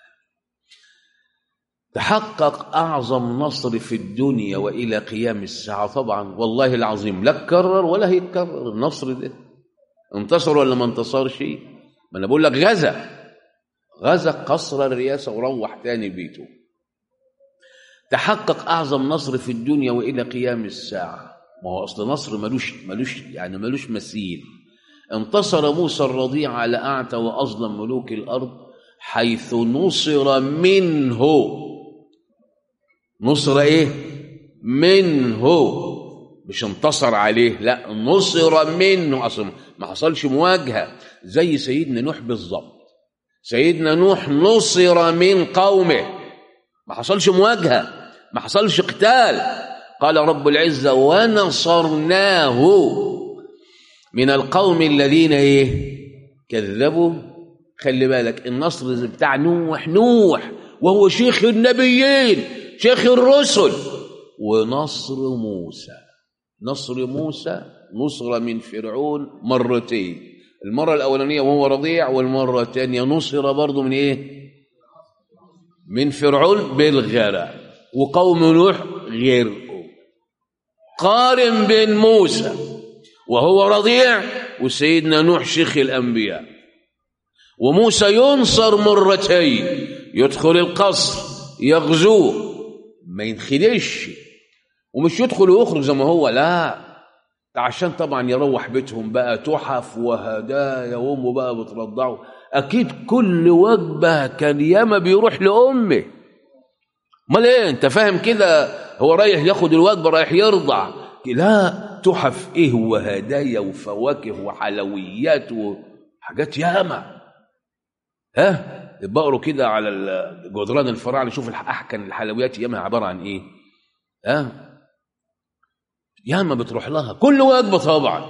[SPEAKER 1] تحقق أعظم نصر في الدنيا وإلى قيام الساعة طبعا والله العظيم لا اتكرر ولا هيتكرر النصر ده انتصر ولا ما انتصرش ما انا بقول لك غزا غزا قصر الرئاسه وروح تاني بيته تحقق اعظم نصر في الدنيا والى قيام الساعه ما هو اصل نصر ملوش ملوش يعني ملوش مثيل انتصر موسى الرضيع على اعتى واظلم ملوك الارض حيث نصر منه نصر ايه منه مش انتصر عليه لا نصر منه اصلا ما حصلش مواجهه زي سيدنا نوح بالظبط سيدنا نوح نصر من قومه ما حصلش مواجهه ما حصلش قتال قال رب العزه ونصرناه من القوم الذين ايه كذبوا خلي بالك النصر بتاع نوح نوح وهو شيخ النبيين شيخ الرسل ونصر موسى نصر موسى نصر من فرعون مرتين المرة الأولانية وهو رضيع والمرة الثانية نصر برضه من إيه من فرعون بالغرق وقوم نوح غرقوا قارن بين موسى وهو رضيع وسيدنا نوح شيخ الأنبياء وموسى ينصر مرتين يدخل القصر يغزوه ما ينخدش ومش يدخل ويخرج زي ما هو لا ده عشان طبعا يروح بيتهم بقى تحف وهدايا وامه بقى بترضعه اكيد كل وجبه كان ياما بيروح لامه امال ايه انت فاهم كده هو رايح ياخد الوجبه رايح يرضع لا تحف ايه وهدايا وفواكه وحلويات وحاجات ياما ها بقروا كده على جدران الفراعنه شوف احكن الحلويات ياما عباره عن ايه ها ياما بتروح لها كل وجبه طبعا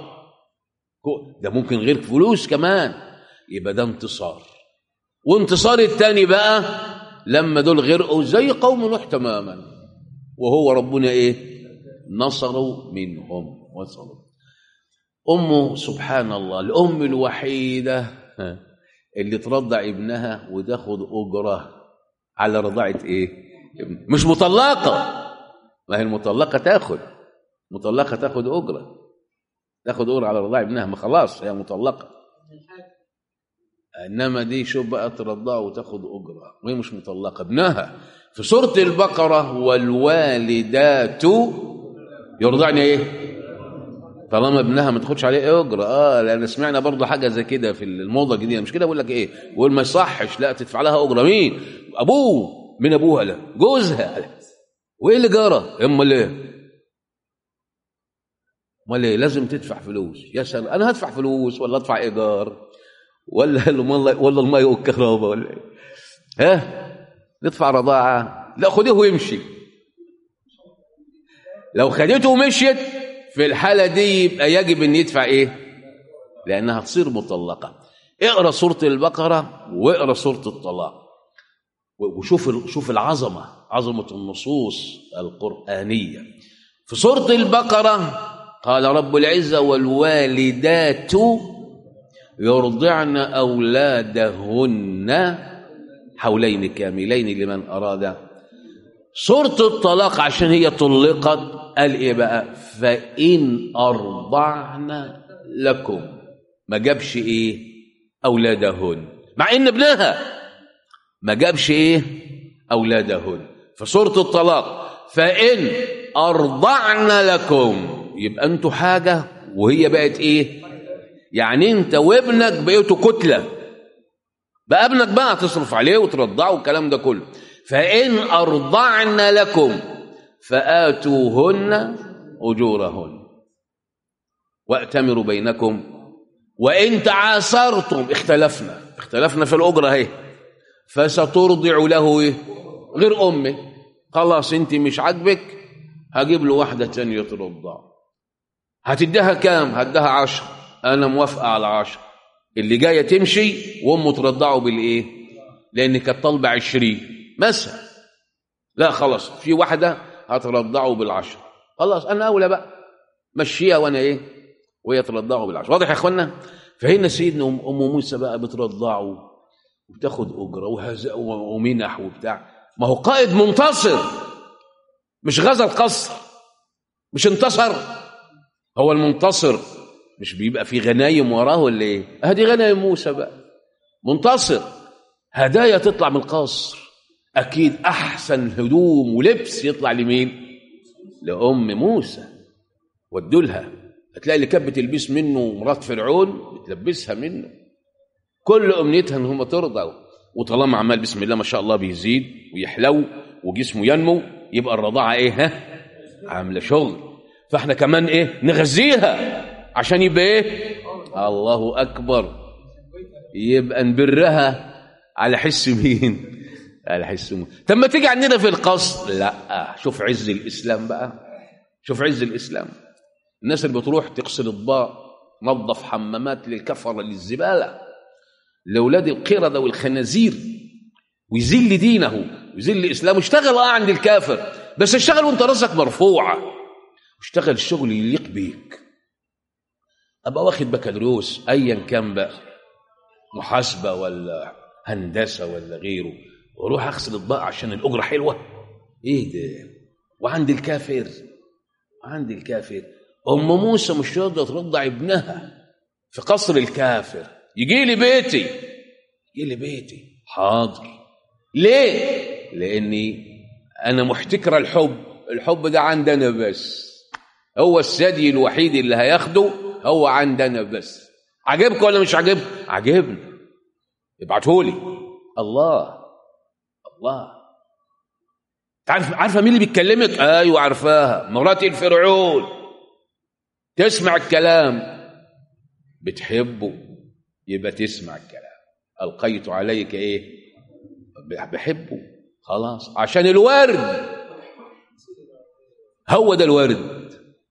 [SPEAKER 1] ده ممكن غير فلوس كمان يبقى ده انتصار وانتصار التاني بقى لما دول غرقوا زي قوم نوح تماما وهو ربنا ايه نصروا منهم وصلوا امه سبحان الله الام الوحيده اللي ترضع ابنها وتاخد اجره على رضاعه ايه مش مطلقه ما هي المطلقه تاخد مطلقه تاخد اجره تاخد اجره على رضاع ابنها ما خلاص هي مطلقه انما دي شوف بقى ترضعه وتاخد اجره وهي مش مطلقه ابنها في سوره البقره والوالدات يرضعن ايه طالما ابنها ما تاخدش عليه اجره اه لان سمعنا برضه حاجه زي كده في الموضه الجديده مش كده بقول لك ايه بقول ما يصحش لا تدفع لها اجره مين ابوه من ابوها لا جوزها لا وايه اللي جرى امال ايه امال ايه لازم تدفع فلوس يا سلام انا هدفع فلوس ولا ادفع ايجار ولا ولا الميه والكهرباء ولا ايه ها ندفع رضاعه لا خديه ويمشي لو خدته ومشيت في الحاله دي يبقى يجب ان يدفع ايه لانها تصير مطلقه اقرا سوره البقره واقرا سوره الطلاق وشوف شوف العظمه عظمه النصوص القرانيه في سوره البقره قال رب العزه والوالدات يرضعن اولادهن حولين كاملين لمن اراد سوره الطلاق عشان هي طلقت قال ايه بقى فان ارضعن لكم ما جابش ايه اولادهن مع ان ابنها ما جابش ايه اولادهن في سوره الطلاق فان ارضعن لكم يبقى انتوا حاجه وهي بقت ايه يعني انت وابنك بقيتوا كتله بقى ابنك بقى تصرف عليه وترضعه والكلام ده كله فان ارضعن لكم فاتوهن اجورهن واتمروا بينكم وان تعاسرتم اختلفنا اختلفنا في الاجره اهي فسترضع له ايه غير امه خلاص انت مش عاجبك هجيب له واحده تانية ترضع هتديها كام هديها عشر انا موافقه على عشر اللي جايه تمشي وامه ترضعه بالايه لان كانت طالبه عشرين مثلا لا خلاص في واحده هترضعه بالعشر خلاص انا اولى بقى مشيها وانا ايه وهي ترضعه بالعشر واضح يا اخوانا فهنا سيدنا ام موسى بقى بترضعه وبتاخد اجره وهزأ ومنح وبتاع ما هو قائد منتصر مش غزا القصر مش انتصر هو المنتصر مش بيبقى في غنايم وراه ولا ايه ادي غنايم موسى بقى منتصر هدايا تطلع من القصر اكيد احسن هدوم ولبس يطلع لمين لام موسى ودوا لها هتلاقي اللي كانت بتلبس منه مرات فرعون بتلبسها منه كل امنيتها ان هم ترضى وطالما عمال بسم الله ما شاء الله بيزيد ويحلو وجسمه ينمو يبقى الرضاعه ايه ها عامله شغل فاحنا كمان ايه نغذيها عشان يبقى ايه الله اكبر يبقى نبرها على حس مين على حس مين طب ما تيجي عندنا في القصر لا شوف عز الاسلام بقى شوف عز الاسلام الناس اللي بتروح تغسل اطباق نظف حمامات للكفره للزباله لاولاد القرده والخنازير ويذل دينه ويذل اسلامه اشتغل اه عند الكافر بس اشتغل وانت راسك مرفوعه واشتغل الشغل اللي يليق بيك ابقى واخد بكالوريوس ايا كان بقى محاسبه ولا هندسه ولا غيره واروح اغسل اطباق عشان الاجره حلوه ايه ده وعند الكافر عند الكافر ام موسى مش راضيه ترضع ابنها في قصر الكافر يجي لي بيتي يجي لي بيتي حاضر ليه لاني انا محتكره الحب الحب ده عندنا بس هو الثدي الوحيد اللي هياخده هو عندنا بس عجبك ولا مش عجبك عجبني ابعتهولي الله الله تعرف عارفه مين اللي بيتكلمك ايوه عارفاها مرات الفرعون تسمع الكلام بتحبه يبقى تسمع الكلام القيت عليك ايه بحبه خلاص عشان الورد هو ده الورد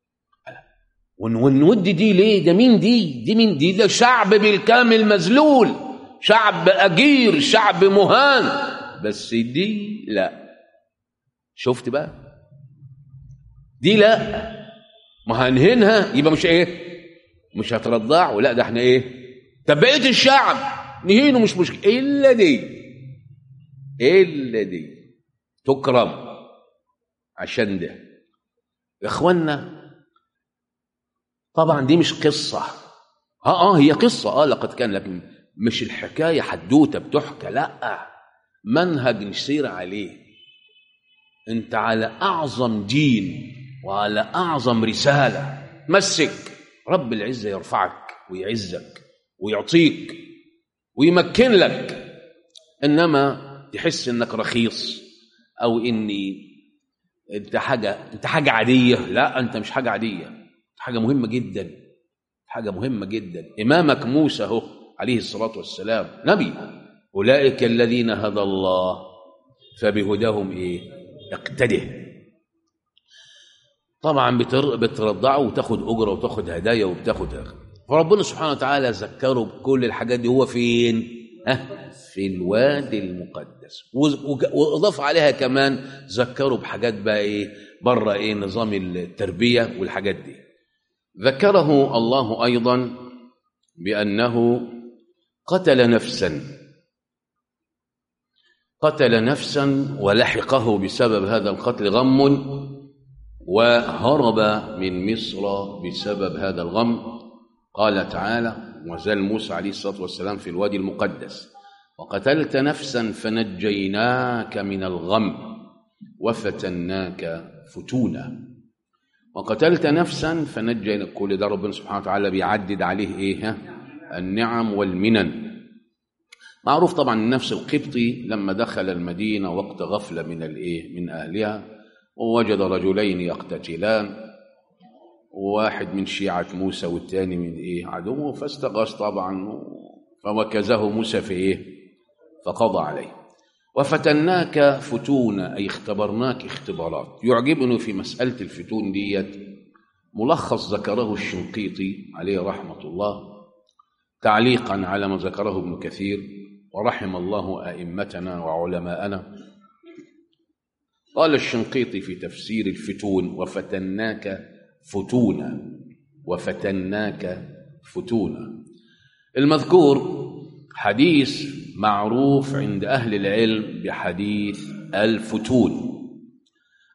[SPEAKER 1] ونود دي ليه ده مين دي دي مين دي ده شعب بالكامل مذلول شعب أجير شعب مهان بس دي لا شفت بقى دي لا ما هنهنها يبقى مش ايه مش هترضع ولا ده احنا ايه طب بقيه الشعب نهينه مش مشكله الا دي الا دي تكرم عشان ده يا اخوانا طبعا دي مش قصه اه اه هي قصه اه لقد كان لكن مش الحكايه حدوته بتحكى لا منهج نسير عليه انت على اعظم دين وعلى اعظم رساله مسك رب العزه يرفعك ويعزك ويعطيك ويمكن لك انما تحس انك رخيص او اني انت حاجه انت حاجه عاديه لا انت مش حاجه عاديه حاجه مهمه جدا حاجه مهمه جدا امامك موسى اهو عليه الصلاه والسلام نبي اولئك الذين هدى الله فبهداهم ايه اقتده طبعا بتر... بترضعه وتاخد اجره وتاخد هدايا وبتاخد فربنا سبحانه وتعالى ذكره بكل الحاجات دي هو فين ها في الوادي المقدس واضاف عليها كمان ذكروا بحاجات بقى ايه بره ايه نظام التربيه والحاجات دي ذكره الله ايضا بانه قتل نفسا قتل نفسا ولحقه بسبب هذا القتل غم وهرب من مصر بسبب هذا الغم قال تعالى وزال موسى عليه الصلاه والسلام في الوادي المقدس وقتلت نفسا فنجيناك من الغم وفتناك فتونا وقتلت نفسا فنجينا كل ده ربنا سبحانه وتعالى بيعدد عليه ايه ها؟ النعم والمنن معروف طبعا النفس القبطي لما دخل المدينه وقت غفله من الايه من اهلها ووجد رجلين يقتتلان وواحد من شيعة موسى والثاني من ايه عدوه فاستغاث طبعا فوكزه موسى في ايه فقضى عليه وفتناك فتونا أي اختبرناك اختبارات يعجبني في مسألة الفتون ديت ملخص ذكره الشنقيطي عليه رحمة الله تعليقا على ما ذكره ابن كثير ورحم الله أئمتنا وعلماءنا قال الشنقيطي في تفسير الفتون وفتناك فتونا وفتناك فتونا المذكور حديث معروف عند أهل العلم بحديث الفتون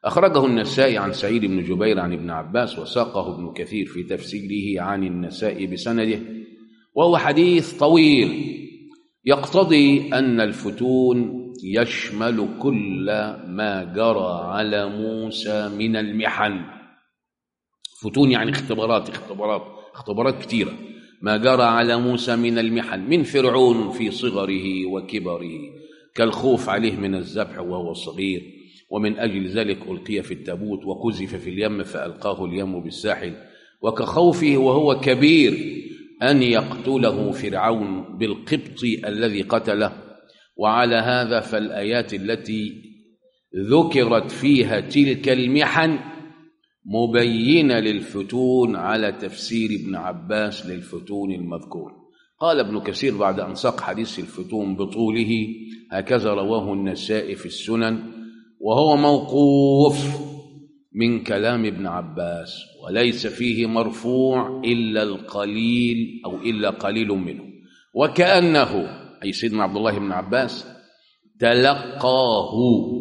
[SPEAKER 1] أخرجه النسائي عن سعيد بن جبير عن ابن عباس وساقه ابن كثير في تفسيره عن النسائي بسنده وهو حديث طويل يقتضي أن الفتون يشمل كل ما جرى على موسى من المحن فتون يعني اختبارات اختبارات اختبارات كثيرة ما جرى على موسى من المحن من فرعون في صغره وكبره كالخوف عليه من الذبح وهو صغير ومن أجل ذلك ألقي في التابوت وقذف في اليم فألقاه اليم بالساحل وكخوفه وهو كبير أن يقتله فرعون بالقبط الذي قتله وعلى هذا فالآيات التي ذكرت فيها تلك المحن مبينة للفتون على تفسير ابن عباس للفتون المذكور قال ابن كثير بعد أن ساق حديث الفتون بطوله هكذا رواه النسائي في السنن وهو موقوف من كلام ابن عباس وليس فيه مرفوع إلا القليل أو إلا قليل منه وكأنه أي سيدنا عبد الله بن عباس تلقاه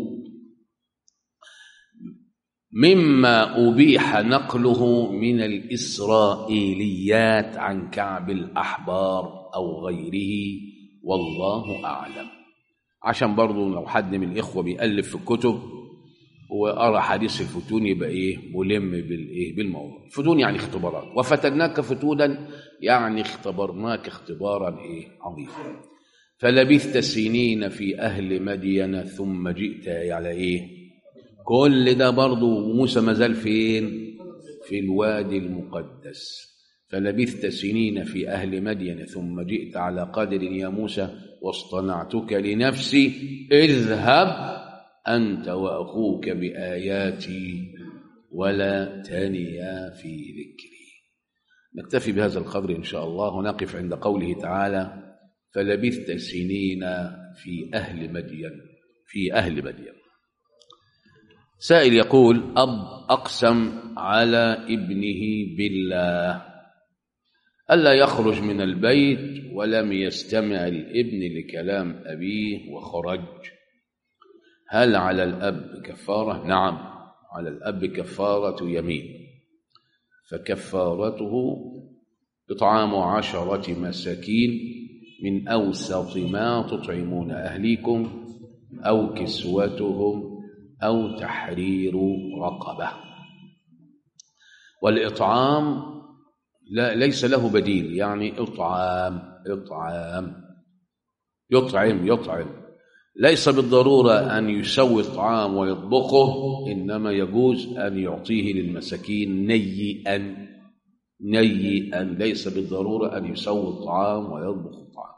[SPEAKER 1] مما أبيح نقله من الإسرائيليات عن كعب الأحبار أو غيره والله أعلم عشان برضو لو حد من الإخوة بيألف في الكتب وقرأ حديث الفتون يبقى إيه ملم بالإيه بالموضوع الفتون يعني اختبارات وفتناك فتونا يعني اختبرناك اختبارا إيه عظيما فلبثت سنين في أهل مدين ثم جئت على إيه كل ده برضه موسى ما زال فين في الوادي المقدس فلبثت سنين في أهل مدين ثم جئت على قدر يا موسى واصطنعتك لنفسي اذهب أنت وأخوك بآياتي ولا تنيا في ذكري نكتفي بهذا القدر إن شاء الله ونقف عند قوله تعالى فلبثت سنين في أهل مدين في أهل مدين سائل يقول أب أقسم على ابنه بالله ألا يخرج من البيت ولم يستمع الابن لكلام أبيه وخرج هل على الأب كفارة؟ نعم على الأب كفارة يمين فكفارته إطعام عشرة مساكين من أوسط ما تطعمون أهليكم أو كسوتهم أو تحرير رقبة والإطعام لا ليس له بديل يعني إطعام إطعام يطعم يطعم ليس بالضرورة أن يسوي الطعام ويطبخه إنما يجوز أن يعطيه للمساكين نيئا نيئا ليس بالضرورة أن يسوي الطعام ويطبخ الطعام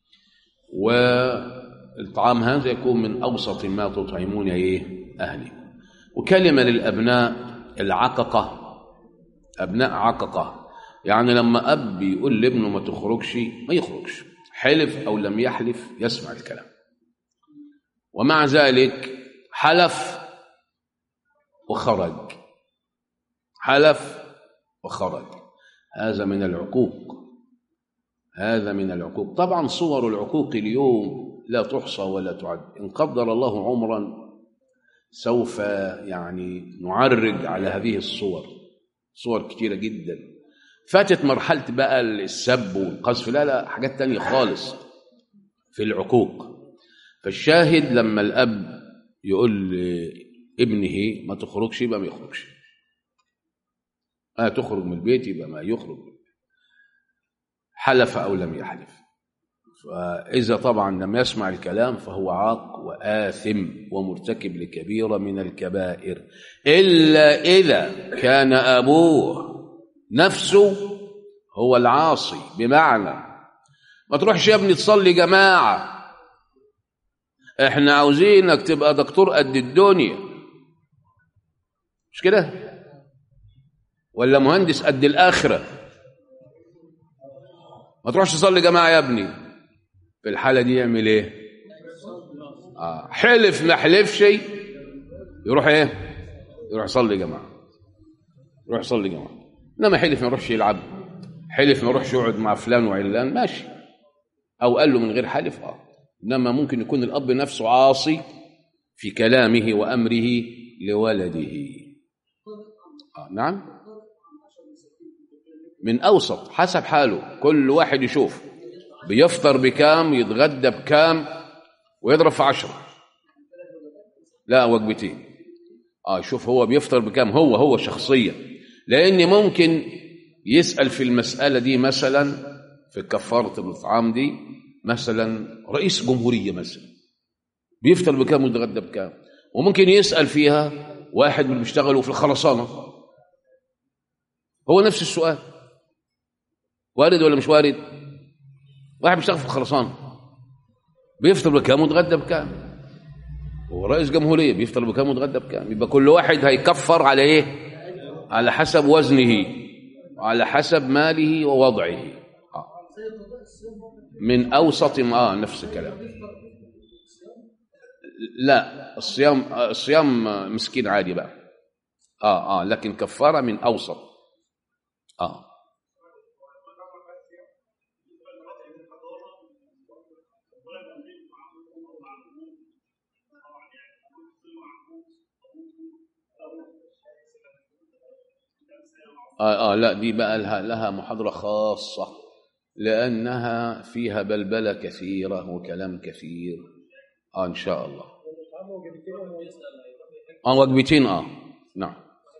[SPEAKER 1] والطعام هذا يكون من أوسط ما تطعمون إيه أهلي وكلمة للأبناء العققة أبناء عققة يعني لما أب يقول لابنه ما تخرجش ما يخرجش حلف أو لم يحلف يسمع الكلام ومع ذلك حلف وخرج حلف وخرج هذا من العقوق هذا من العقوق طبعا صور العقوق اليوم لا تحصى ولا تعد إن قدر الله عمرا سوف يعني نعرج على هذه الصور صور كتيرة جدا فاتت مرحلة بقى السب والقذف لا لا حاجات تانية خالص في العقوق فالشاهد لما الأب يقول لابنه ما تخرجش يبقى ما يخرجش ما تخرج من البيت يبقى ما يخرج حلف أو لم يحلف فإذا طبعا لم يسمع الكلام فهو عاق وآثم ومرتكب لكبيرة من الكبائر إلا إذا كان أبوه نفسه هو العاصي بمعنى ما تروحش يا ابني تصلي جماعة احنا عاوزينك تبقى دكتور قد الدنيا مش كده ولا مهندس قد الآخرة ما تروحش تصلي جماعة يا ابني في الحالة دي يعمل ايه آه. حلف ما حلفش يروح ايه يروح يصلي جماعة يروح يصلي جماعة انما حلف ما يروحش يلعب حلف ما يروحش يقعد مع فلان وعلان ماشي او قال له من غير حلف اه انما ممكن يكون الاب نفسه عاصي في كلامه وامره لولده آه نعم من أوسط حسب حاله كل واحد يشوف بيفطر بكام يتغدى بكام ويضرب في عشرة لا وجبتين اه شوف هو بيفطر بكام هو هو شخصيا لان ممكن يسال في المساله دي مثلا في كفاره الاطعام دي مثلا رئيس جمهوريه مثلا بيفطر بكام ويتغدى بكام وممكن يسال فيها واحد من اللي بيشتغلوا في الخرسانه هو نفس السؤال وارد ولا مش وارد واحد بيشتغل في الخرسانه بيفطر بكام ويتغدى بكام هو رئيس جمهورية بيفطر بكام ويتغدى بكام يبقى كل واحد هيكفر على ايه على حسب وزنه وعلى حسب ماله ووضعه آه. من أوسط ما آه نفس الكلام لا الصيام آه، الصيام آه، مسكين عادي بقى اه اه لكن كفارة من أوسط اه آه, آه لا دي بقى لها, لها محاضرة خاصة لأنها فيها بلبلة كثيرة وكلام كثير آه إن شاء الله آه وجبتين آه نعم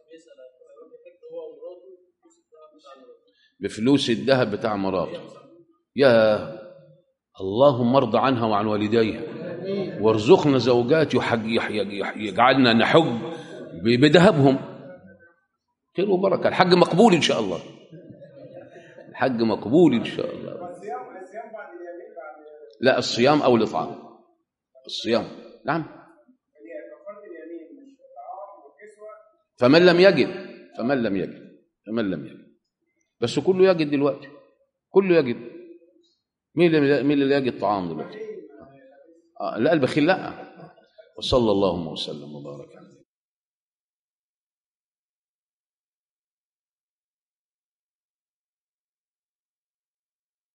[SPEAKER 1] بفلوس الذهب بتاع مراته يا اللهم ارض عنها وعن والديها وارزقنا زوجات يحج يح- يح- يجعلنا نحج ب- بذهبهم خير وبركه الحج مقبول ان شاء الله الحج مقبول ان شاء الله
[SPEAKER 2] الصيام الصيام بعد اليمين بعد
[SPEAKER 1] لا الصيام او الاطعام الصيام نعم
[SPEAKER 2] هي كفاره اليمين مش الطعام والكسوه
[SPEAKER 1] فمن لم يجد فمن لم يجد فمن لم يجد بس كله يجد دلوقتي كله يجد مين اللي مين اللي يجد طعام دلوقتي آه لا البخيل لا وصلى اللهم وسلم وبارك على